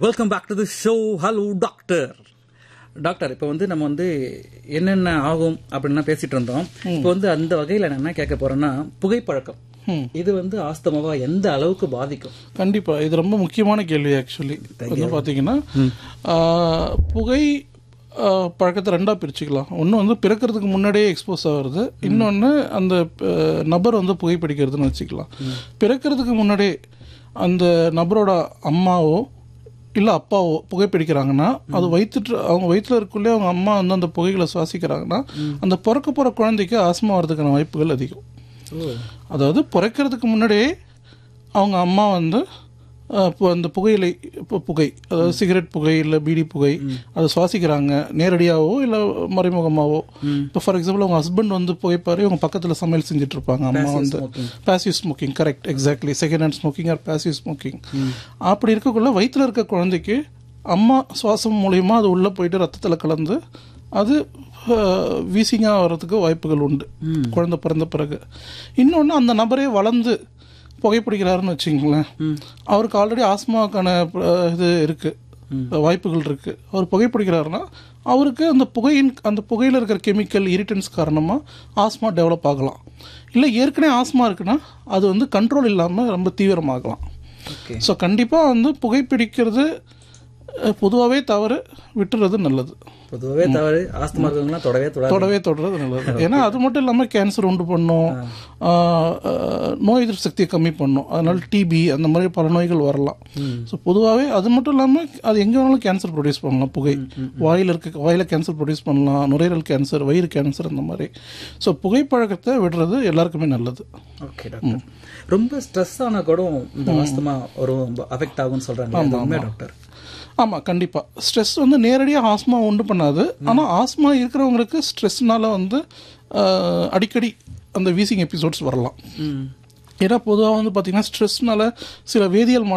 Welcome back to the show hello doctor doctor இப்போ வந்து நம்ம வந்து என்னென்ன ஆகும் அப்படின்னு பேசிட்டு இருந்தோம் இப்போ வந்து அந்த வகையில் நான் என்ன கேட்க போறேன்னா புகைப்பழக்கம் ம். இது வந்து ஆஸ்தமாவா எந்த அளவுக்கு பாதிக்கும் கண்டிப்பா இது ரொம்ப முக்கியமான கேள்வி ஆக்சுவலி வந்து பாத்தீங்கன்னா ஆ, புகை ஆ, பழக்கத்தை ரெண்டா பிரிச்சுக்கலாம் ஒன்று வந்து பிறக்கிறதுக்கு முன்னாடியே எக்ஸ்போஸ் ஆகுறது இன்னொன்று அந்த ஆ, நபர் வந்து புகைப்பிடிக்கிறதுன்னு வச்சுக்கலாம் பிறக்கிறதுக்கு முன்னாடியே அந்த நபரோட அம்மாவோ இல்லை அப்பாவோ புகைப்பிடிக்கிறாங்கன்னா அது வயிற்று அவங்க வயிற்றுல இருக்குள்ளே அவங்க அம்மா வந்து அந்த புகைகளை சுவாசிக்கிறாங்கன்னா அந்த பிறக்க போகிற குழந்தைக்கு ஆஸ்மா வர்றதுக்கான வாய்ப்புகள் அதிகம் அதாவது பிறக்கிறதுக்கு முன்னாடியே அவங்க அம்மா வந்து அஹ், இப்போ அந்த புகையிலை இப்போ புகை அதாவது சிகரெட் புகை இல்லை பீடி புகை அதை சுவாசிக்கிறாங்க நேரடியாகவோ இல்லை மறைமுகமாகவோ இப்போ ஃபார் எக்ஸாம்பிள் அவங்க ஹஸ்பண்ட் வந்து புகைப்பாரு இவங்க பக்கத்தில் சமையல் செஞ்சுட்டு இருப்பாங்க அம்மா வந்து passive smoking correct exactly second hand smoking or passive smoking அப்படி இருக்கக்குள்ள வயிற்றுல இருக்க குழந்தைக்கு அம்மா சுவாசம் மூலியமா அது உள்ளே போயிட்டு ரத்தத்தில் கலந்து அது வீசிங்காக வர்றதுக்கு வாய்ப்புகள் உண்டு குழந்தை பிறந்த பிறகு இன்னொன்று அந்த நபரே வளர்ந்து புகைப்பிடிக்கிறாருன்னு வச்சுங்களேன் அவருக்கு ஆல்ரெடி ஆஸ்மாக்கான அஹ், இது இருக்கு வாய்ப்புகள் இருக்கு அவர் புகைப்பிடிக்கிறாருன்னா அவருக்கு அந்த புகையின் அந்த புகையில் இருக்கிற கெமிக்கல் இரிட்டன்ஸ் காரணமாக ஆஸ்மா டெவலப் ஆகலாம் இல்லை ஏற்கனவே ஆஸ்மா இருக்குன்னா அது வந்து கண்ட்ரோல் இல்லாமல் ரொம்ப தீவிரமாகலாம் ஓகே ஸோ கண்டிப்பாக வந்து புகைப்பிடிக்கிறது பொதுவாகவே தவறு விட்டுறது நல்லது பொதுவாகவே தவறு ஆஸ்துமா இருக்கவங்களாம் தொடவே தொடாது தொடவே தொடறது நல்லது ஏன்னா அது மட்டும் இல்லாமல் கேன்சர் உண்டு பண்ணும் ஆஹ், ஆஹ், நோய் எதிர்ப்பு சக்தியை கம்மி பண்ணும் அதனால டிபி அந்த மாதிரி பல நோய்கள் வரலாம் ஸோ பொதுவாகவே அது மட்டும் இல்லாமல் அது எங்கே வேணாலும் கேன்சர் ப்ரொடியூஸ் பண்ணலாம் புகை வாயில் இருக்க வாயில் கேன்சர் ப்ரொடியூஸ் பண்ணலாம் நுரையீரல் கேன்சர் வயிறு கேன்சர் அந்த மாதிரி ஸோ புகைப்பழக்கத்தை விடுறது எல்லாருக்குமே நல்லது ஓகே டாக்டர் ரொம்ப ஸ்ட்ரெஸ் ஆனா கூட இந்த ஆஸ்துமா ஒரு அஃபெக்ட் ஆகும்னு சொல்றாங்க அது உண்மை டாக்டர் ஆமாம் கண்டிப்பாக ஸ்ட்ரெஸ் வந்து நேரடியாக ஆஸ்மா உண்டு பண்ணாது ஆனால் ஆஸ்மா இருக்கிறவங்களுக்கு ஸ்ட்ரெஸ்னால வந்து ஆஹ், அடிக்கடி அந்த வீசிங் எபிசோட்ஸ் வரலாம் ஏன்னா பொதுவாக வந்து பார்த்தீங்கன்னா ஸ்ட்ரெஸ்னால சில வேதியியல்